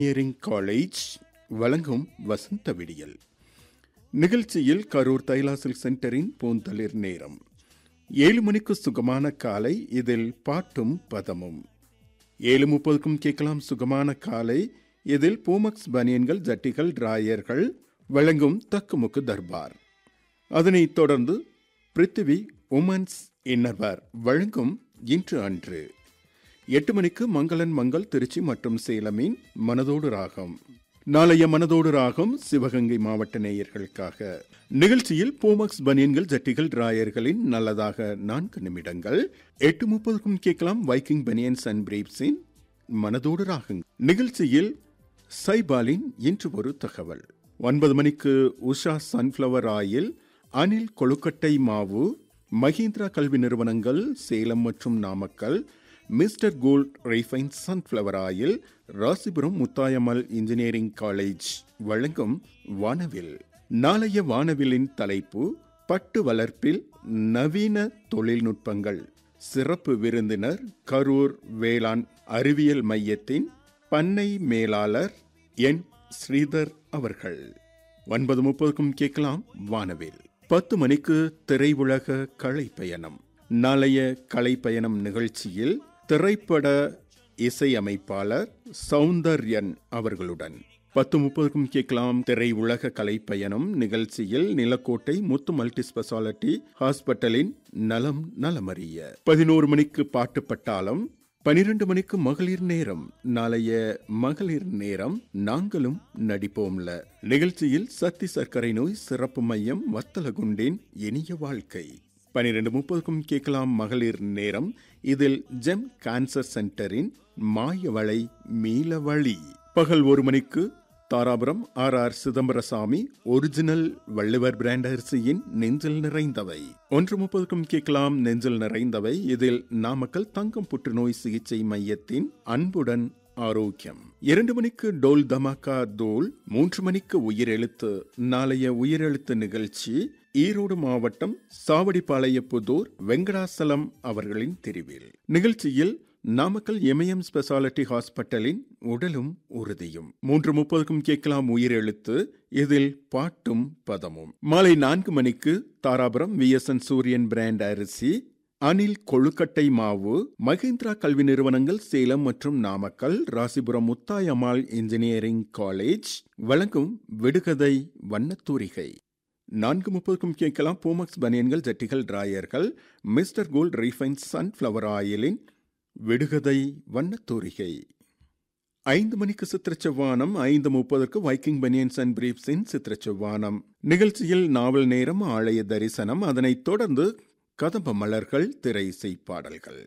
engineering college வழங்கும் வசந்த விடியல் நிகழ்ச்சியில் கரூர் தைலாசில் சென்டரின் பூந்தளிர் நேரம் ஏழு மணிக்கு சுகமான காலை இதில் பாட்டும் பதமும் ஏழு முப்பதுக்கும் கேட்கலாம் சுகமான காலை இதில் பூமக்ஸ் பனியன்கள் ஜட்டிகள் டிராயர்கள் வழங்கும் தக்குமுக்கு தர்பார் அதனைத் தொடர்ந்து பிருத்திவி உமன்ஸ் இன்னர்வேர் வழங்கும் இன்று அன்று எட்டு மணிக்கு மங்களன் மங்கள் திருச்சி மற்றும் சேலமின் மனதோடு ராகம் நாளைய மனதோடு ராகம் சிவகங்கை மாவட்ட நேயர்களுக்காக நிகழ்ச்சியில் போமக்ஸ் பனியன்கள் ஜட்டிகள் டிராயர்களின் நல்லதாக நான்கு நிமிடங்கள் எட்டு முப்பதுக்கும் கேட்கலாம் வைக்கிங் பனியன்ஸ் அண்ட் பிரீப்ஸின் மனதோடு ராகம் நிகழ்ச்சியில் சைபாலின் இன்று ஒரு தகவல் ஒன்பது மணிக்கு உஷா சன்ஃப்ளவர் ஆயில் அனில் கொழுக்கட்டை மாவு மஹிந்திரா கல்வி நிறுவனங்கள் சேலம் மற்றும் Namakkal mister gold refine sunflower oil Rasipuram Muthayammal engineering college வழங்கும் வானவில் நாளைய வானவிலின் தலைப்பு பட்டு வளர்ப்பில் நவீன தொழில்நுட்பங்கள் சிறப்பு விருந்தினர் கரூர் வேளாண் அறிவியல் மையத்தின் பண்ணை மேலாளர் என் ஸ்ரீதர் அவர்கள் ஒன்பது முப்பதுக்கும் கேட்கலாம் வானவில் பத்து மணிக்கு திரையுலக கலை பயணம் நாளைய கலை பயணம் நிகழ்ச்சியில் திரைப்பட இசையமைப்பாளர் சௌந்தர்யன் அவர்களுடன் பத்து முப்பதுக்கும் கேட்கலாம் திரை உலக கலை பயணம் நிகழ்ச்சியில் நிலக்கோட்டை முத்து மல்டி ஸ்பெஷாலிட்டி ஹாஸ்பிட்டலின் நலம் நலமறிய பதினோரு மணிக்கு பாட்டு பட்டாளம் பனிரெண்டு மணிக்கு மகளிர் நேரம் நாளைய மகளிர் நேரம் நாங்களும் நடிப்போம்ல நிகழ்ச்சியில் சக்தி சர்க்கரை நோய் சிறப்பு மையம் வத்தலகுண்டின் இனிய வாழ்க்கை பனிரெண்டு முப்பதுக்கும் கேட்கலாம் மகளிர் நேரம் இதில் ஜெம் கேன்சர் சென்டரின் மாயவளை மீளவழி பகல் ஒரு மணிக்கு Dharapuram R R Chidambarasamy original Valluvar brand அரிசியின் நெஞ்சில் நிறைந்தவை ஒன்று முப்பதுக்கும் கேட்கலாம் நெஞ்சில் நிறைந்தவை இதில் நாமக்கல் தங்கம் புற்றுநோய் சிகிச்சை மையத்தின் அன்புடன் ஆரோக்கியம் இரண்டு மணிக்கு டோல் தமாக்கா தோல் மூன்று மணிக்கு உயிரெழுத்து நாளைய உயிரெழுத்து நிகழ்ச்சி ஈரோடு மாவட்டம் சாவடிப்பாளையப்புதூர் வெங்கடாசலம் அவர்களின் தெரிவில் நிகழ்ச்சியில் நாமக்கல் எம்ஐஎம் ஸ்பெஷாலிட்டி ஹாஸ்பிட்டலின் உடலும் உறுதியும் மூன்று முப்பதுக்கும் கேட்கலாம் உயிரெழுத்து இதில் பாட்டும் பதமும் மாலை நான்கு மணிக்கு தாராபுரம் விஎஸ்என் சூரியன் பிராண்ட் அரிசி அனில் கொழுக்கட்டை மாவு மஹிந்திரா கல்வி நிறுவனங்கள் சேலம் மற்றும் நாமக்கல் ராசிபுரம் முத்தாயம்மாள் இன்ஜினியரிங் காலேஜ் வழங்கும் விடுகதை வண்ணத்தூரிகை நான்கு முப்பதுக்கும் கேட்கலாம் போமக்ஸ் பனியன்கள் ஜட்டிகள் டிராயர்கள் மிஸ்டர் கோல்ட் ரீஃபைன் சன்ஃப்ளவர் ஆயிலின் விடுகதை வண்ணத்தூரிகை ஐந்து மணிக்கு சித்திரச்செவ்வானம் ஐந்து முப்பதற்கு வைக்கிங் பனியன்ஸ் அண்ட் பிரீப்ஸின் சித்திரச்செவ்வானம் நிகழ்ச்சியில் நாவல் நேரம் ஆலய தரிசனம் அதனைத் தொடர்ந்து கதம்ப மலர்கள் திரை இசை பாடல்கள்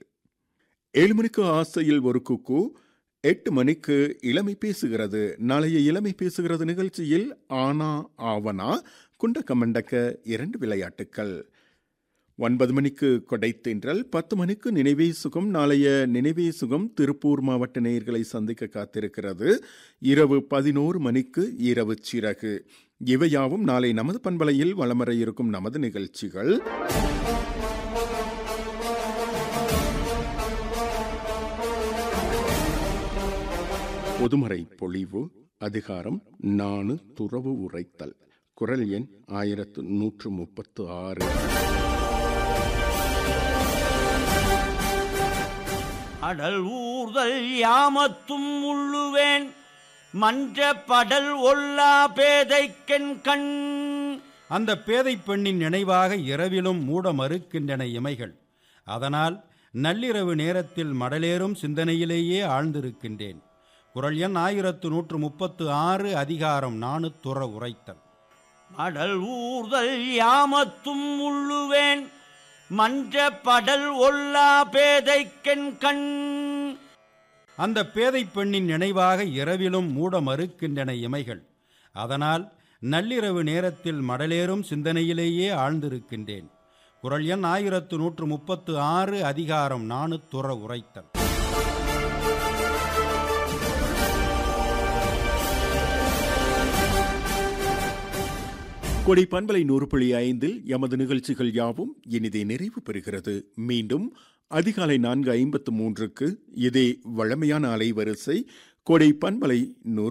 ஏழு மணிக்கு ஆசையில் ஒரு குக்கு எட்டு மணிக்கு இளமை பேசுகிறது நாளைய இளமை பேசுகிறது நிகழ்ச்சியில் ஆனா ஆவனா குண்டக்க மண்டக்க இரண்டு விளையாட்டுக்கள் ஒன்பது மணிக்கு கொடைத்தேன்றல் பத்து மணிக்கு நினைவே சுகம் நாளைய நினைவே சுகம் திருப்பூர் மாவட்ட நேயர்களை சந்திக்க காத்திருக்கிறது இரவு பதினோரு மணிக்கு இரவு சிறகு இவையாவும் நாளை நமது பண்பலையில் வளமர இருக்கும் நமது நிகழ்ச்சிகள் பொதுமறை பொழிவு அதிகாரம் நானு துறவு உரைத்தல் குரல் எண் ஆயிரத்து நூற்று முப்பத்து ஆறு அடல் ஊர்தல் யாமத்தும் உள்ளுவேன் மன்ற படல் ஒல்லா பேதைக்கென் கண் அந்த பேதை பெண்ணின் நினைவாக இரவிலும் மூட மறுக்கின்றன இமைகள் அதனால் நள்ளிரவு நேரத்தில் மடலேறும் சிந்தனையிலேயே ஆழ்ந்திருக்கின்றேன் குரல் எண் ஆயிரத்து நூற்று முப்பத்து ஆறு அதிகாரம் நானு துற உரைத்தல் அடல் ஊர்தல் யாமத்தும் உள்ளுவேன் மன்ற படல் ஒல்லா பேதைக்கென் கண் அந்த பேதை பெண்ணின் நினைவாக இரவிலும் மூட மறுக்கின்றன இமைகள் அதனால் நள்ளிரவு நேரத்தில் மடலேறும் சிந்தனையிலேயே ஆழ்ந்திருக்கின்றேன் குரல் எண் ஆயிரத்து நூற்று முப்பத்து ஆறு அதிகாரம் நானு துற உரைத்தல் கொடை பண்பலை நூறு புள்ளி ஐந்தில் எமது நிகழ்ச்சிகள் யாவும் இனிதே நிறைவு பெறுகிறது மீண்டும் அதிகாலை நான்கு ஐம்பத்து மூன்றுக்கு இதே வழமையான அலைவரிசை கொடை பண்பலை நூறு